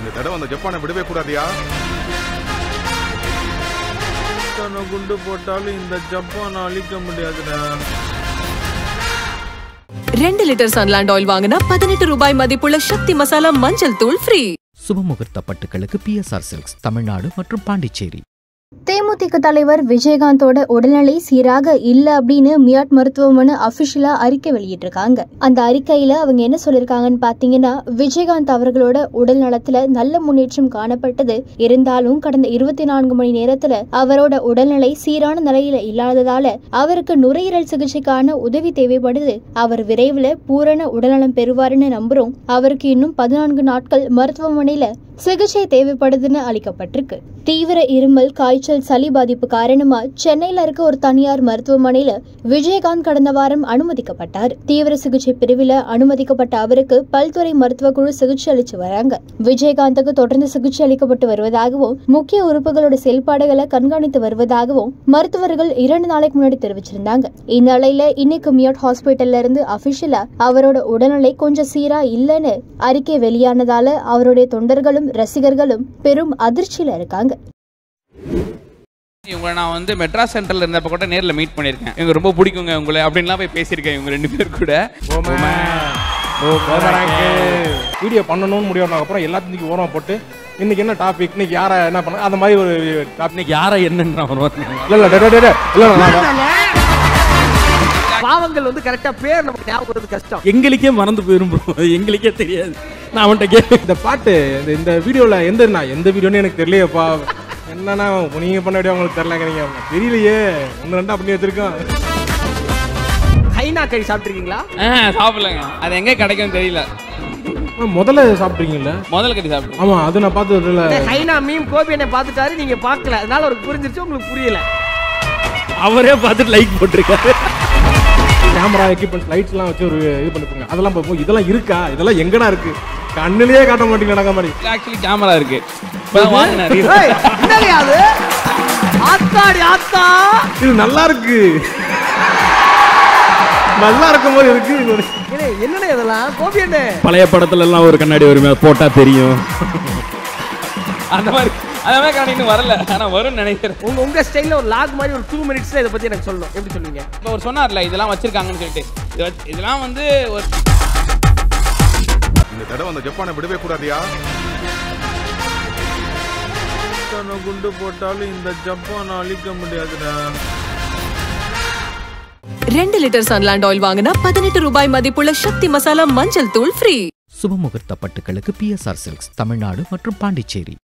இந்த தடவை அந்த ஜப்பானை விடவே கூடாதியா எத்தனை குண்டு போட்டாலும் இந்த ஜப்பானை அழிக்க முடியாதுடா ரெண்டு லிட்டர் சன்லாண்ட் ஆயில் வாங்கினா பதினெட்டு ரூபாய் மதிப்புள்ள சக்தி மசாலா மஞ்சள் தூள் ஃப்ரீ சுபமுகூர்த்த பட்டுகளுக்கு பிஎஸ்ஆர் சில்க்ஸ் தமிழ்நாடு மற்றும் பாண்டிச்சேரி தேமுதிக தலைவர் விஜயகாந்தோட உடல்நிலை சீராக இல்ல அப்படின்னு மியாட் மருத்துவமனை அபிஷியலா அறிக்கை வெளியிட்டிருக்காங்க அந்த அறிக்கையில அவங்க என்ன சொல்லிருக்காங்கன்னு பாத்தீங்கன்னா விஜயகாந்த் அவர்களோட உடல் நலத்துல நல்ல முன்னேற்றம் காணப்பட்டது இருந்தாலும் கடந்த இருபத்தி நான்கு மணி நேரத்துல அவரோட உடல்நிலை சீரான நிலையில இல்லாததால அவருக்கு நுரையீரல் சிகிச்சைக்கான உதவி தேவைப்படுது அவர் விரைவில் பூரண உடல்நலம் பெறுவாருன்னு நம்புறோம் அவருக்கு இன்னும் பதினான்கு நாட்கள் மருத்துவமனையில சிகிச்சை தேவைப்படுதுன்னு அளிக்கப்பட்டிருக்கு தீவிர இருமல் காய்ச்சல் சளி பாதிப்பு காரணமா சென்னையில இருக்க ஒரு தனியார் மருத்துவமனையில விஜயகாந்த் கடந்த வாரம் அனுமதிக்கப்பட்டார் தீவிர சிகிச்சை பிரிவில் அனுமதிக்கப்பட்ட அவருக்கு பல்துறை மருத்துவ குழு சிகிச்சை அளிச்சு வராங்க விஜயகாந்துக்கு தொடர்ந்து சிகிச்சை அளிக்கப்பட்டு வருவதாகவும் முக்கிய உறுப்புகளோட செயல்பாடுகளை கண்காணித்து வருவதாகவும் மருத்துவர்கள் இரண்டு நாளைக்கு முன்னாடி தெரிவிச்சிருந்தாங்க இந்நிலையில இன்னைக்கு மியாட் ஹாஸ்பிட்டல்ல இருந்து அபிஷியலா அவரோட உடல்நிலை கொஞ்சம் சீரா இல்லைன்னு அறிக்கை வெளியானதால அவருடைய தொண்டர்களும் ரசிகர்களும் பெரும் அதிர்ச்சியில இருக்காங்க இவங்களை நான் வந்து மெட்ராஸ் சென்டர்ல இருந்தப்ப கூட நேர்ல மீட் பண்ணியிருக்கேன் இவங்க ரொம்ப பிடிக்குங்க உங்களை அப்படின்லாம் போய் பேசியிருக்கேன் இவங்க ரெண்டு பேர் கூட வீடியோ பண்ணணும்னு முடிவு அப்புறம் எல்லாத்தையும் தூக்கி ஓரமா போட்டு இன்னைக்கு என்ன டாபிக் இன்னைக்கு யாரை என்ன பண்ண அந்த மாதிரி ஒரு டாபிக் இன்னைக்கு யாரை என்னன்னு வருவாங்க இல்ல இல்ல டே, டே, டே, டே. இல்ல இல்ல, நான் பாவங்கள் வந்து கரெக்டா பேர் நமக்கு ஞாபகம் வருது கஷ்டம் எங்களுக்கே மறந்து போயிரும் bro. எங்களுக்கே தெரியாது நான் அவன்கிட்ட கே இந்த பாட்டு இந்த இந்த வீடியோல எந்த நான் எந்த வீடியோன்னு எனக்கு தெரியலையேப்பா என்னன்னா நீங்க பண்ண வீடியோ உங்களுக்கு தெரியலங்கிறீங்க தெரியலையே ஒன்று ரெண்டா பண்ணி வச்சிருக்கோம் ஹைனா கறி சாப்பிட்டுருக்கீங்களா ஆ சாப்பிடலங்க அது எங்க கிடைக்கும் தெரியல ஆ, முதல்ல சாப்பிட்றீங்கல்ல முதல்ல கட்டி சாப்பிடுவோம் ஆமா அது நான் பார்த்தது இல்ல இந்த ஹைனா மீம் கோபி என்ன பார்த்துட்டாரு நீங்க பார்க்கல அதனால அவருக்கு புரிஞ்சிருச்சு உங்களுக்கு புரியல அவரே பார்த்துட்டு லைக் போட்டிருக்காரு கேமரா எக்யூப்மெண்ட்ஸ் லைட்ஸ் எல்லாம் வச்சு ஒரு இது பண்ணிருப்பாங்க அதெல்லாம் பார்ப்போம் இதெல்லாம் இருக்கா இதெல்லாம் எங்கடா இருக்கு கண்ணுலயே காட்ட மாட்டீங்க நடக்க மாதிரி ஆக்சுவலி கேமரா இருக்கு இப்பதான் வாங்கினேன் recent. ஏய், என்னங்க அது ஆத்தாடி ஆத்தா இது நல்லா இருக்கு நல்லா இருக்கும் போது இருக்கு இது ஒரு- ஏலே, என்னண்ணே இதெல்லாம் கோபி என்ன பழைய படத்துல எல்லாம் ஒரு கண்ணாடி வருமே அது போட்டா தெரியும் அந்த மாதிரி அந்த மாதிரி கணக்கு இன்னும் வரல ஆனா வரும்னு நினைக்கிறேன் உங்க உங்க ஸ்டைல்ல ஒரு லாக் மாதிரி ஒரு டூ மினிட்ஸ்ல இதை பத்தி எனக்கு சொல்லணும் எப்படி சொல்லுவீங்க இப்போ ஒரு சொன்னார்ல இதெல்லாம் வச்சிருக்காங்கன்னு சொல்லிட்டு இது வச்சு- இதெல்லாம் வந்து ஒரு இந்த தடவை அந்த ஜப்பானை விடவே கூடாதியா எத்தனை குண்டு போட்டாலும் இந்த ஜப்பானை அழிக்க முடியாதுடா ரெண்டு லிட்டர் சன்லாண்ட் ஆயில் வாங்கினா பதினெட்டு ரூபாய் மதிப்புள்ள சக்தி மசாலா மஞ்சள் தூள் ஃப்ரீ சுபமுகூர்த்த பட்டுகளுக்கு பிஎஸ்ஆர் சில்க்ஸ் தமிழ்நாடு மற்றும் பாண்டிச்சேரி